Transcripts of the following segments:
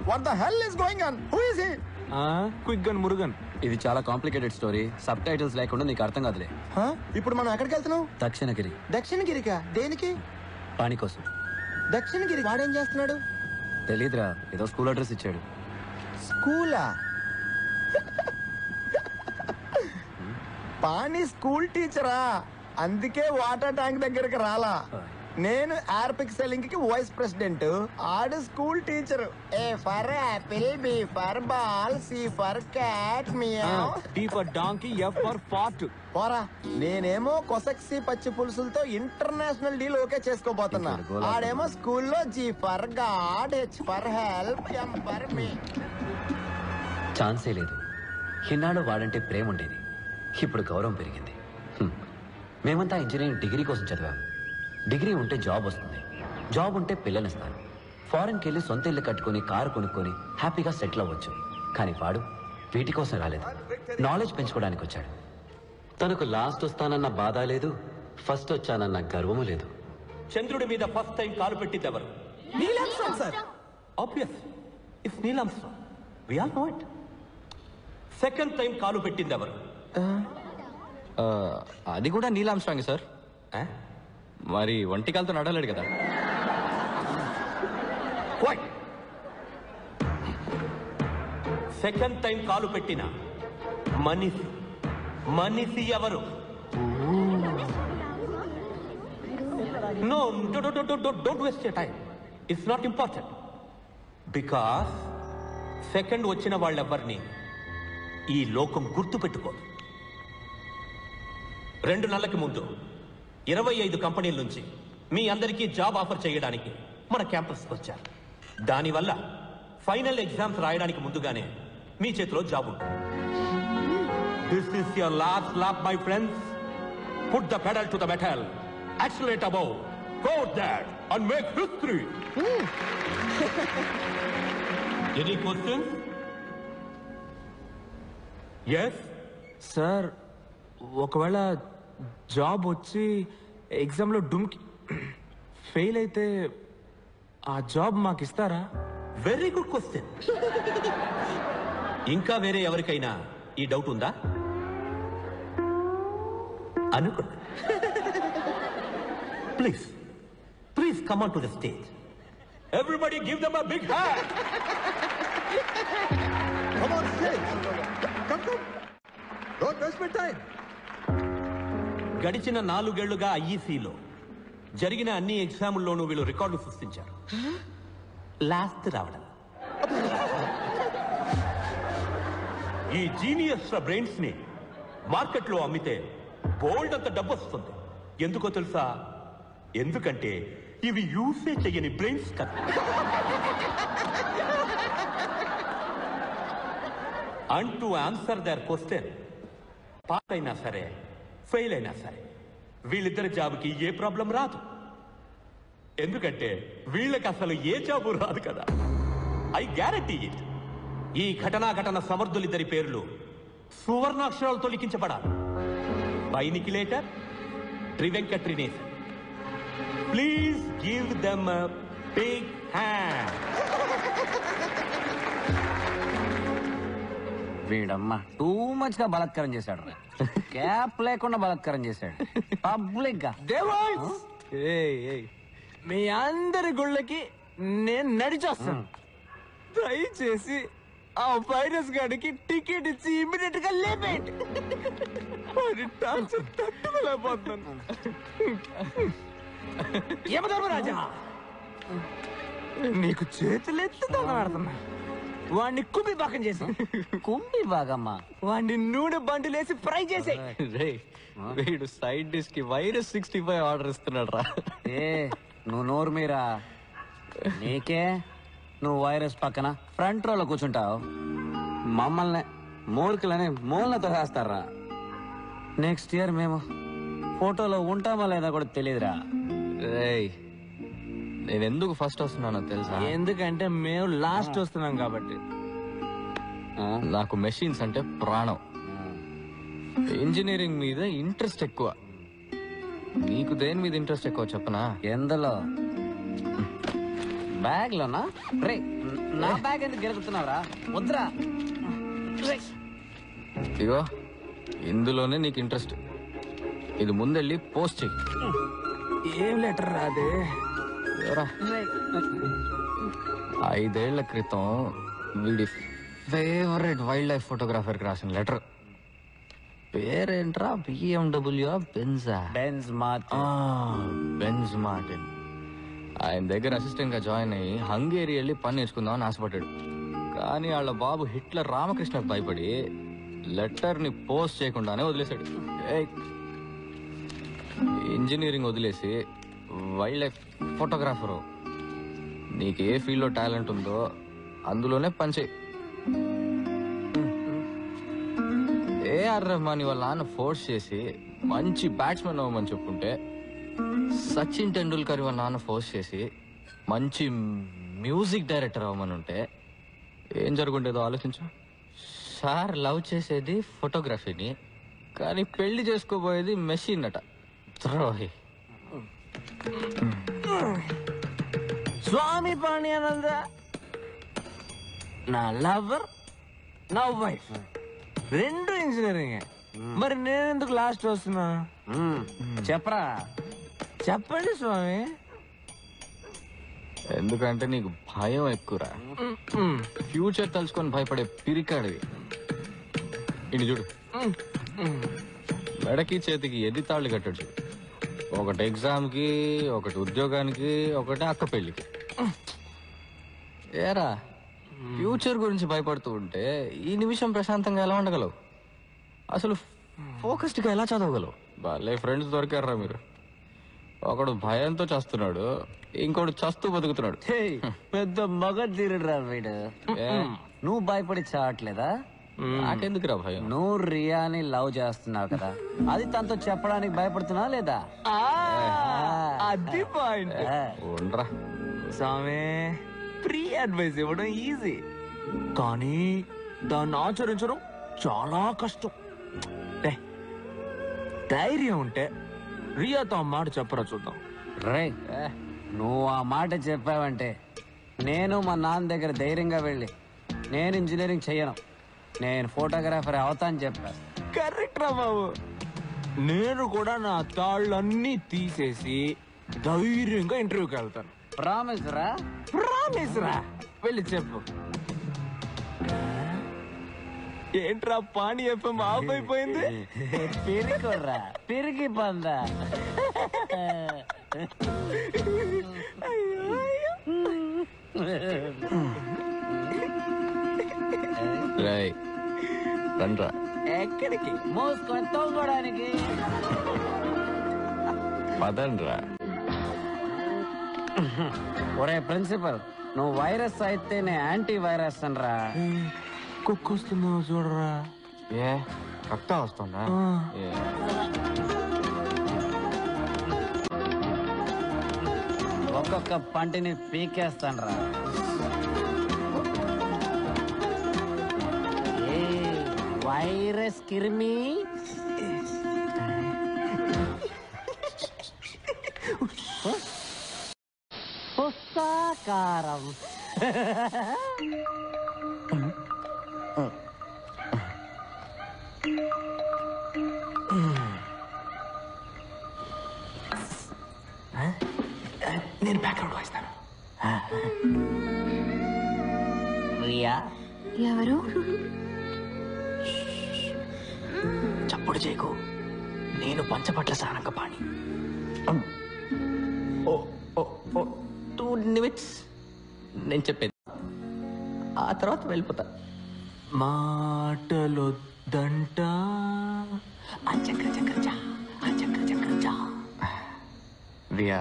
What the hell is going on who is he quick gun Murugan ఇది చాలా complicated story sub titles లేకుండా నీకు అర్థం కాదులే ఇప్పుడు మనం ఎక్కడికి వెళ్తున్నాం దక్షిణగిరి దక్షిణగిరికా దేనికి పాణి కోసం దక్షిణగిరి వాడేం చేస్తున్నాడు తెలీదురా ఏదో స్కూల్ అడ్రస్ ఇచ్చాడు స్కూలా పాణి స్కూల్ టీచరా అందుకే వాటర్ ట్యాంక్ దగ్గరికి రాలా నేను ఆర్పిక్ సెల్లింగ్ కి వైస్ ప్రెసిడెంట్ ఆడు school teacher A for apple B for ball C for cat meow D for donkey F for fart పోరా నేనేమో కొసక్సి పచ్చి పులుసులతో ఇంటర్నేషనల్ డీల్ ఓకే చేసుకోబోతున్నా ఇక్కడ గోలా ఆడేమో స్కూల్లో G for god H for help M for me ఛాన్సే లేదు ఇన్నాడు వాడంటే ప్రేమ ఉండేది ఇప్పుడు గౌరవం పెరిగింది హ్మ్. మేమంతా ఇంజనీరింగ్ డిగ్రీ కోసం చదివాం డిగ్రీ ఉంటే జాబ్ వస్తుంది జాబ్ ఉంటే పిల్లనిస్తారు ఫారెన్కి వెళ్ళి సొంత ఇల్లు కట్టుకొని కారు కొనుక్కొని హ్యాపీగా సెటిల్ అవ్వచ్చు కానీ వాడు వీటి కోసం రాలేదు నాలెడ్జ్ పెంచుకోవడానికి వచ్చాడు తనకు లాస్ట్ వస్తానన్న బాధ లేదు ఫస్ట్ వచ్చానన్న గర్వము లేదు చంద్రుడి మీద ఫస్ట్ టైం కాలు పెట్టింది ఎవరు obvious it's Neil Armstrong we all know it second time కాలు పెట్టింది ఎవరు అది కూడా నీలాంశాంగ్ సార్ ఆ? మరి ఒంటికాలతో నడలేడు కదా Quiet. సెకండ్ టైం కాలు పెట్టిన మనిషి మనిషి ఎవరు no don't waste your time it's not important because second వచ్చిన వాళ్ళెవ్వరిని ఈ లోకం గుర్తు పెట్టుకోదు రెండు నెలలకి ముందు ఇరవై ఐదు కంపెనీల నుంచి మీ అందరికీ జాబ్ ఆఫర్ చేయడానికి మన క్యాంపస్కి వచ్చారు దానివల్ల ఫైనల్ ఎగ్జామ్స్ రాయడానికి ముందుగానే మీ చేతిలో జాబ్ ఉంటుంది this is your last lap my friends put the pedal to the metal accelerate above go that and make history any questions sir ఒకవేళ జాబ్ వచ్చి ఎగ్జామ్లో డుమ్కి ఫెయిల్ అయితే ఆ జాబ్ మాకు ఇస్తారా వెరీ గుడ్ క్వశ్చన్ ఇంకా వేరే ఎవరికైనా ఈ డౌట్ ఉందా అనుకున్నా please please come on to the stage everybody give them a big hand Come on, stage. Come, come. Don't waste my time. గడిచిన నాలుగేళ్లుగా ఐఈసీలో జరిగిన అన్ని ఎగ్జాముల్లోనూ వీళ్ళు రికార్డు సృష్టించారు లాస్ట్ రావడం ఈ జీనియస్ బ్రెయిన్స్ ని మార్కెట్లో అమ్మితే బోల్డ్ అంత డబ్బు వస్తుంది ఎందుకో తెలుసా ఎందుకంటే ఇవి యూసే చెయ్యని బ్రెయిన్స్ కదా and to answer their question pass అయినా సరే ఫెయిల్ అయినా సరే వీళ్ళిద్దరి జాబ్కి ఏ ప్రాబ్లం రాదు ఎందుకంటే వీళ్ళకి అసలు ఏ జాబు రాదు కదా ఐ గ్యారంటీ ఇట్ ఈ ఘటనా ఘటన సమర్థులిద్దరి పేర్లు సువర్ణాక్షరాలతో లిఖించబడాలి బై నికిలేటర్ ట్రివెంకట్రినేసన్ please give them big hand వీడమ్మ టూ మచ్ గా బలత్కారం చేశాడు క్యాప్ లేకుండా బలత్కారం చేశాడు పబ్లిక్ గా ఏయ్, ఏయ్. మీ అందరి గుళ్ళకి నేను నడిచొస్తాను దయచేసి ఆ వైరస్ గాడికి టికెట్ ఇచ్చి ఇమీడియట్ గా లేపేయండి వాడి టార్చర్ తట్టుకోలేకపోతున్నాను యమధర్మరాజా నీకు చేతులెత్తి దొంగలాడుతున్నా వాడిని కుమ్మి పక్కన చేసి కుంభి బాగమ్మా వాడిని నూనె బండిలేసి ఫ్రై చేసే రే వీడు సైడ్ డిష్ కి వైరస్ సిక్స్టీ ఫైవ్ ఆర్డర్ ఇస్తున్నాడు రా ఏ నువ్వు నోరు మీరా నీకే నువ్వు వైరస్ పక్కన ఫ్రంట్ రోలో కూర్చుంటావు మమ్మల్ని మూర్ఖులని మూలన తొసేస్తారా నెక్స్ట్ ఇయర్ మేము ఫోటోలో ఉంటామా లేదా కూడా తెలియదురా రేయ్ నేను ఎందుకు ఫస్ట్ వస్తున్నానో తెలుసా ఎందుకంటే మేము లాస్ట్ వస్తున్నాం కాబట్టి ఆ? నాకు మెషిన్స్ అంటే ప్రాణం ఇంజనీరింగ్ మీద ఇంట్రెస్ట్ ఎక్కువ నీకు దేని మీద ఇంట్రెస్ట్ ఎక్కువ చెప్పనా ఎందులో బ్యాగ్ లోనా రే నా బ్యాగ్ ఎందుకు గెలుగుతున్నావురా వద్దురా ఇగో ఇందులోనే నీకు ఇంట్రెస్ట్ ఇది ముందెళ్ళి పోస్ట్ చెయ్యి ఏం లెటర్ రాదే ఎవరా ఐదేళ్ల క్రితం వీడి ఫేవరెట్ వైల్డ్ లైఫ్ ఫోటోగ్రాఫర్కి రాసిన లెటర్ పేరేంట్రా బిఎండబ్ల్యూ బెన్జా బెన్స్ మాత్ బెంజ్ మార్టిన్ ఆయన దగ్గర అసిస్టెంట్ గా జాయిన్ అయ్యి హంగేరి వెళ్ళి పని నేర్చుకుందామని ఆశపడ్డాడు కానీ వాళ్ళ బాబు హిట్లర్ రామకృష్ణకు భయపడి లెటర్ ని పోస్ట్ చేయకుండానే వదిలేశాడు ఏయ్, ఇంజనీరింగ్ వదిలేసి వైల్డ్ లైఫ్ ఫోటోగ్రాఫరు నీకు ఏ ఫీల్డ్లో టాలెంట్ ఉందో అందులోనే పనిచేయి ఏఆర్ రెహమాన్ వాళ్ళ నాన్న ఫోర్స్ చేసి మంచి బ్యాట్స్మెన్ అవ్వమని చెప్పుంటే సచిన్ టెండూల్కర్ వాళ్ళ నాన్న ఫోర్స్ చేసి మంచి మ్యూజిక్ డైరెక్టర్ అవ్వమని ఉంటే ఏం జరుగుండేదో ఆలోచించు సార్ లవ్ చేసేది ఫోటోగ్రఫీని కానీ పెళ్లి చేసుకోబోయేది మెషిన్ అట ద్రోహి స్వామి పాణ్యానంద నా లవర్ నా వైఫ్ రెండు ఇంజనీరింగ్ మరి నేను ఎందుకు లాస్ట్ వస్తున్నా చెప్పరా చెప్పండి స్వామి ఎందుకంటే నీకు భయం ఎక్కువరా ఫ్యూచర్ తలుచుకొని భయపడే పిరికాడివి ఇని చూడు మెడకి చేతికి ఎది తాళ్ళు కట్టాడు చూడు ఒకటి ఎగ్జామ్ కి ఒకటి ఉద్యోగానికి ఒకటి అక్క పెళ్లికి ఏరా ఫ్యూచర్ గురించి భయపడుతూ ఉంటే ఈ నిమిషం ప్రశాంతంగా ఎలా ఉండగలవు అసలు ఫోకస్డ్గా ఎలా చదవగలవు భలే ఫ్రెండ్స్ దొరికారా మీరు ఒకడు భయంతో చస్తున్నాడు ఇంకోడు చస్తూ బతుకుతున్నాడు పెద్ద మగ తీరుడురా వీడు ఏ? నువ్వు భయపడి చావట్లేదా నాకెందుకురా భయం నువ్వు రియాని లవ్ చేస్తున్నావు కదా అది తనతో చెప్పడానికి భయపడుతున్నావా లేదా అది పాయింట్ ఆ, ఉండరా స్వామి ఫ్రీ అడ్వైస్ ఇవ్వడం ఈజీ కానీ దాన్ని ఆచరించడం చాలా కష్టం డే, ధైర్యం ఉంటే రియాతో ఆ మాట చెప్పరా చూద్దాం రేయ్ నువ్వు ఆ మాట చెప్పావంటే నేను మా నాన్న దగ్గర ధైర్యంగా వెళ్ళి నేను ఇంజనీరింగ్ చెయ్యను నేను ఫోటోగ్రాఫర్ అవుతాను చెప్పా కరెక్ట్ రా బాబు నేను కూడా నా తాళ్ళన్నీ తీసేసి ధైర్యంగా ఇంటర్వ్యూకి వెళ్తాను ప్రామిస్ రా ప్రామిస్ రా వెళ్ళి చెప్పు ఏంట్రా పాణి ఎఫ్ఎం ఆఫ్ అయిపోయింది పిరికొర్రా పిరికి పందా రేయ్ రండ్రా ఎక్కడికి మోసుకొని తోగడానికి పదండ్రా ఒరే ప్రిన్సిపల్ నువ్వు వైరస్ అయితే నేను యాంటీ వైరస్ అనరా కుక్క వస్తుందో చూడరా ఏ రక్తం వస్తుందా ఏ, ఒక్కొక్క పంటిని పీకేస్తానరా ఏ వైరస్ కిరిమి పుస్తకారం నేను బ్యాక్గ్రౌండ్ వాయిస్తాను రియా ఎవరు చప్పుడు చేయకు నేను పంచపట్ల సారంగపాణి ఓ ఓ ఓ టూ నిమిట్స్ నేను చెప్పేది ఆ తర్వాత వెళ్ళిపోతా మాటలొద్దంట అంచక్ర చక్రచా అంచక్ర చక్రచా రియా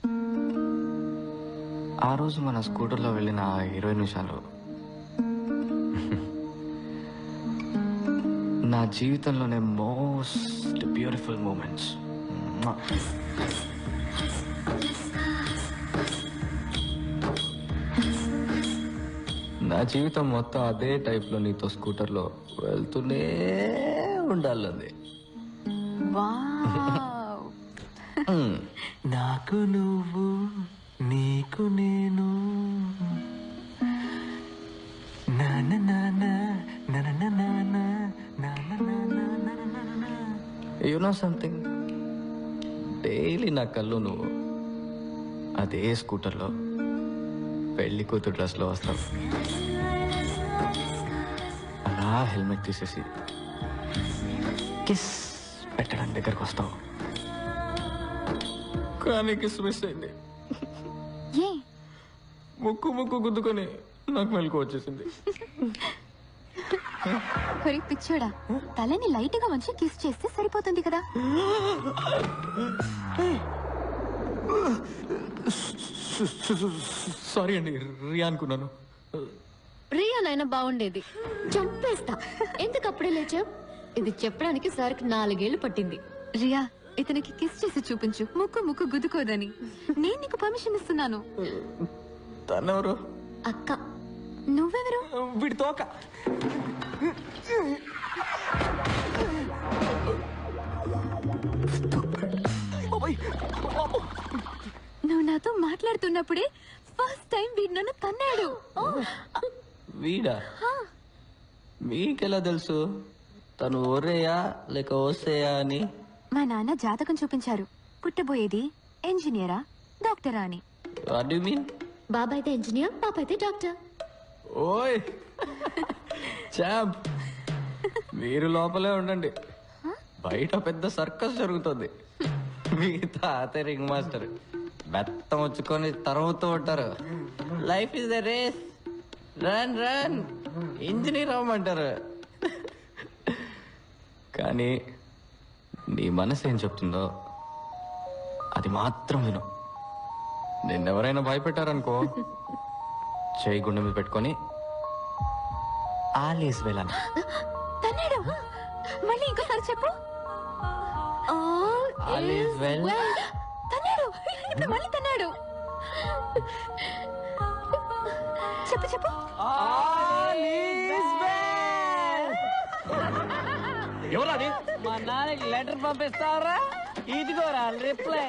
ఆ రోజు మన స్కూటర్లో వెళ్ళిన ఆ ఇరవై నిమిషాలు నా జీవితంలోనే మోస్ట్ బ్యూటిఫుల్ మూమెంట్స్ నా జీవితం మొత్తం అదే టైప్లో నీతో స్కూటర్లో వెళ్తూనే ఉండాలంది వావ్ నాకు నువ్వు నీకు నేను యు నో సంథింగ్ డైలీ నా కళ్ళు నువ్వు అదే స్కూటర్లో పెళ్లి కూతురు డ్రెస్లో వస్తావు అలా హెల్మెట్ తీసేసి కిస్ పెట్టడానికి దగ్గరకు వస్తావు కానీ కిస్ మిస్ అయింది ఏ ముక్కు ముక్కు గుద్దుకొని నాకు మెలకు వచ్చేసింది ఒరే పిచ్చోడా తలని లైట్ గా వంచి కిస్ చేస్తే సరిపోతుంది కదా సారీ అండి రియా అనుకున్నాను రియానైనా బాగుండేది చంపేస్తా ఎందుకు అప్పుడే లేచావు ఇది చెప్పడానికి సార్కి నాలుగేళ్లు పట్టింది రియా ఇతనికి కిస్ చేసి చూపించు ముక్కు ముక్కు గుద్దుకోదని నేను నీకు పర్మిషన్ ఇస్తున్నాను తనెవరు అక్క నువ్వెవరు వీడి తోక నువ్వు నాతో మాట్లాడుతున్నప్పుడే ఫస్ట్ టైం వీడు నన్ను తన్నాడు వీడా మీకెలా తెలుసు తను ఒరేయా లేక ఓసేయా అని మా నాన్న జాతకం చూపించారు పుట్టబోయేది ఇంజనీరా డాక్టరా అని వాట్ యు మీన్ బాబా అయితే ఇంజనీర్ పాప అయితే డాక్టర్ ఓయ్ చాంప్ మీరు లోపలే ఉండండి బయట పెద్ద సర్కస్ జరుగుతుంది మీ తాత రింగ్ మాస్టర్ బెత్తం వచ్చుకొని తరుముతూ ఉంటారు life is the race run run engineer అవ్వమంటారు కానీ నీ మనసు ఏం చెప్తుందో అది మాత్రం విను నిన్నెవరైనా భయపెట్టారనుకో చేయి గుండె మీద పెట్టుకొని ఆలీస్ వెళ్ళాను తన్నాడు మళ్ళీ ఇంకోసారి చెప్పు All is well. తన్నాడు ఇప్పుడు మళ్ళీ తన్నాడు చెప్పు చెప్పు ఎవరది మా నాన్నకి లెటర్ పంపిస్తారా ఇదిగోరా రిప్లై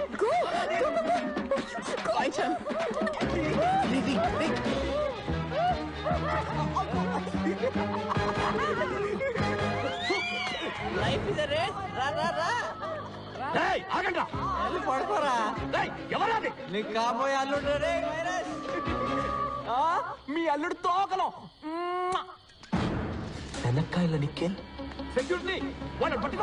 లైఫ్ ఇస్ రేస్ రా రా రా ఏయ్, ఆగండ్రా. వెళ్ళి పడుకోరా ఏయ్, ఎవరది నీకు కాబోయే అల్లుడు రే వైరస్ మీ అల్లుడు తోకలో శనక్కాయల నిక్కెల్ సెక్యూరిటీ వాళ్ళని పట్టుకో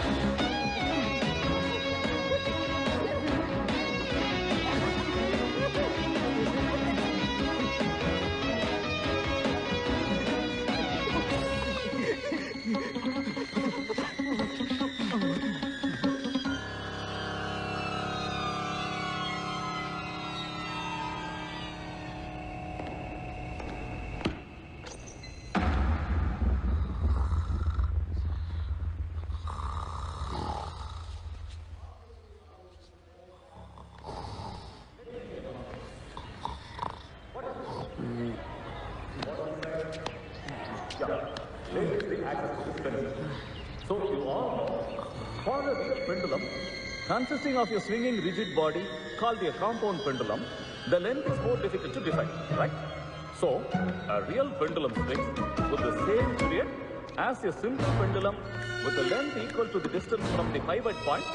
So you all know, for a real pendulum, consisting of a swinging rigid body called a compound pendulum, the length is more difficult to define, right? So, a real pendulum swings with the same period as a simple pendulum with the length equal to the distance from the pivot point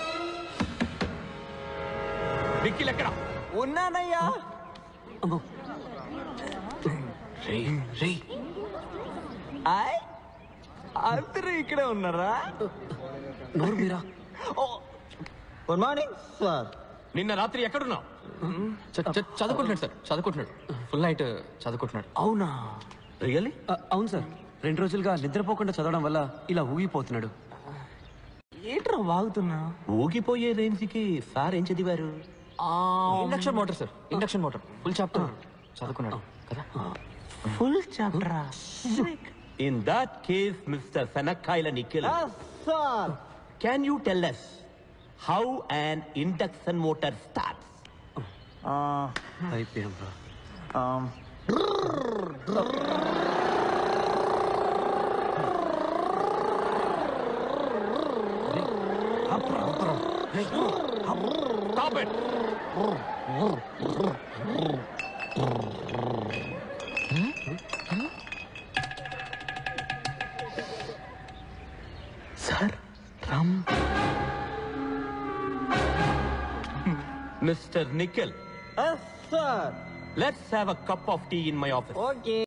విక్కీలు ఎక్కడ ఉన్నానయ్యా రే రే ఆయ్ అందరూ ఇక్కడే ఉన్నారా నోరు మీరా good morning sir నిన్న రాత్రి ఎక్కడున్నావు చ- చ- చదువుకుంటున్నాడు సార్ చదువుకుంటున్నాడు ఫుల్ నైట్ చదువుకుంటున్నాడు అవునా రియల్లీ అవును సార్ రెండు రోజులుగా నిద్రపోకుండా చదవడం వల్ల ఇలా ఊగిపోతున్నాడు ఏంట్రా వాగుతున్నా ఊగిపోయే రేంజ్కి సార్ ఏం చదివారు induction motor sir induction motor full chapter చదువుకున్నాడు కదా ఫుల్ చాప్టరా in that case mister Shanakkayala Nikhil sir can you tell us how an induction motor starts అయిపోయాం రా Stop it! సార్ రమ్ mister Nikhil sir let's have a cup of tea in my office okay